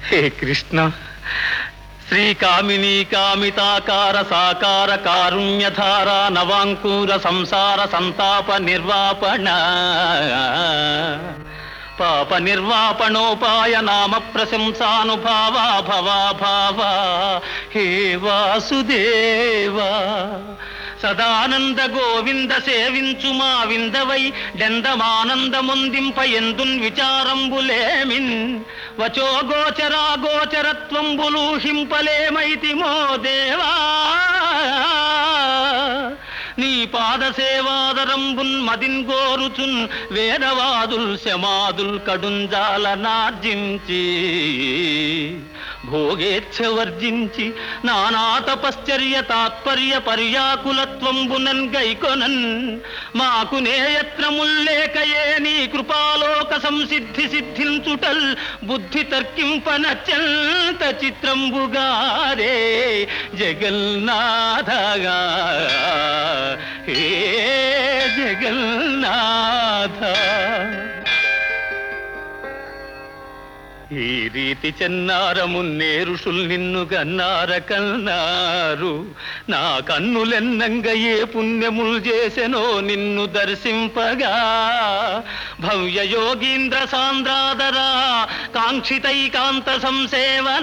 హే కృష్ణ శ్రీకామినీ కామితాకార సాకార కారుణ్యధార నవాంకూర సంసార సంతాప నిర్వాపణ పాప నిర్వాపణోపాయ నామ ప్రశంసానుభావ భవా భావ హే వాసుదేవా సదానంద గోవింద సేవించు మా విందవై డెందమానందముందింప ఎందున్ విచారంబులేమిన్ వచో గోచరా గోచరత్వంబులు హింపలేమైతిమో దేవా నీ పాద సేవాదరంబున్ మదిన్ గోరుచున్ వేదవాదుల్ శమాదుల్ కడుంజాల నార్జించి భోగేచ్ఛ వర్జించి నానా తపశ్చర్య తాత్పర్య పర్యాకులత్వంబునన్ గైకొనన్ మాకు నేయత్నముల్లేకయే నీ కృపాలోక సంసిద్ధి సిద్ధించుటల్ బుద్ధి తర్కింపనత్యంత చిత్రంబుగారే జగన్నాథగా హే జగన్నాథ ఈ రీతి చెన్నారమున్నే ఋషుల్ నిన్ను గన్నార కన్నారు నా కన్నులెన్నంగ ఏ పుణ్యములు చేసెనో నిన్ను దర్శింపగా భవ్య యోగీంద్ర సాంద్రాదరా కాంక్షితైకాంత సంసేవన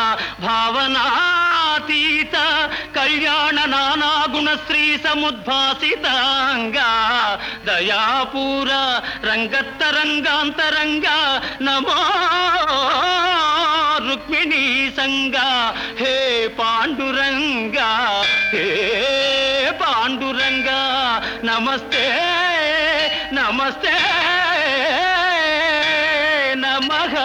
భావనాతీత కళ్యాణ నానాగుణ శ్రీ సముద్భాసితాంగా దయాపూర రంగత్తరంగాంతరంగ నమో రుక్మిణీ సంగ హే పాండురంగ హే పాండురంగ నమస్తే నమస్తే నమః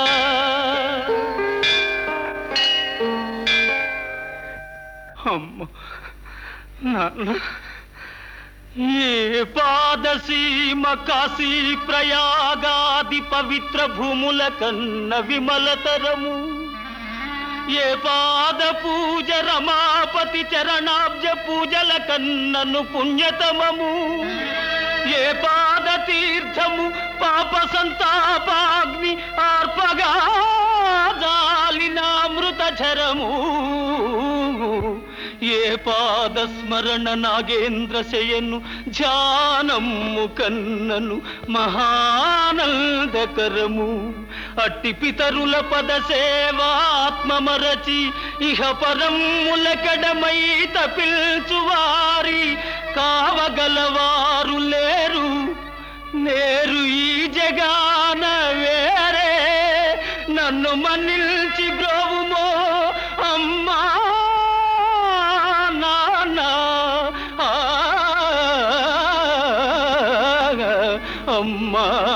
అమ్మ నాన్న ఏ పాదసీమ కాశీ ప్రయాగాది పవిత్ర భూముల కన్న విమలతరము ఏ పాద పూజ రమాపతి చరణాబ్జ పూజల కన్నను పుణ్యతమము ఏ పాద తీర్థము పాప సంతాపాగ్ని ఆర్పగా జాలినామృత ఝరము ఏ పాద స్మరణ నాగేంద్ర శయను ధ్యానము కన్నను మహానందకరము అట్టి పితరుల పద సేవాత్మమరచి ఇహ పరములకడమై తపిల్చువారి కావగలవారు లేరు నేరు ఈ జగాన వేరే నన్ను మన్నిల్చి బ్రోవుమో అమ్మా నాన్న ఆ, అమ్మా